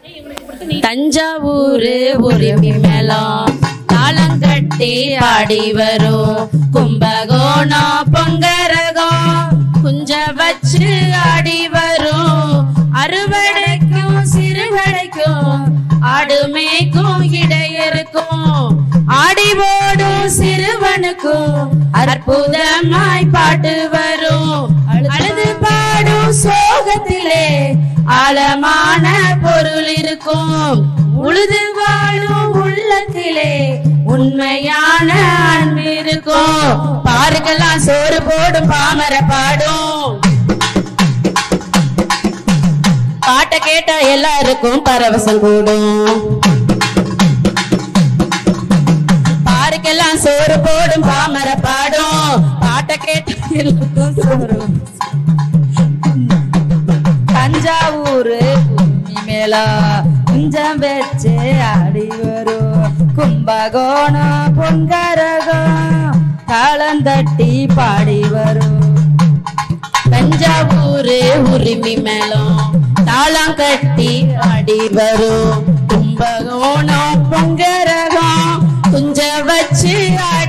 தஞ்சாவூர் உரிமை மேளம் தாளங்கட்டி ஆடி வரும் கும்பகோணம் பொங்கரகம் குஞ்ச வச்சு ஆடி வரும் அறுவடைக்கும் சிறுவடைக்கும் ஆடு மேய்க்கும் இடையருக்கும் ஆடி ஓடும் சிறுவனுக்கும் அற்புதமாய் பாட்டு வரும் அழுது பாடும் சோகத்திலே ஆழமான பொருள் இருக்கும் உழுது வாழும் உள்ளத்திலே உண்மையான அன்பு இருக்கும் பாருங்கெல்லாம் சோறு போடும் பாமர பாடும் பாட்டை கேட்டா எல்லாருக்கும் பரவசம் கூடும் பாருக்கெல்லாம் சோறு போடும் பாமர பாடும் பாட்டை கேட்டா எல்லாருக்கும் சோறு தஞ்சாவூர் கும்மி மேளா குஞ்சம் வச்சு ஆடி வரும் கும்பகோணம் பொன்கரகம் தாளந்தட்டி பாடி வரும் தஞ்சாவூர் உரிமை மேளம் தாளம் கட்டி ஆடி வரும் கும்பகோணம் பொங்கரகம் குஞ்ச வச்சு ஆடி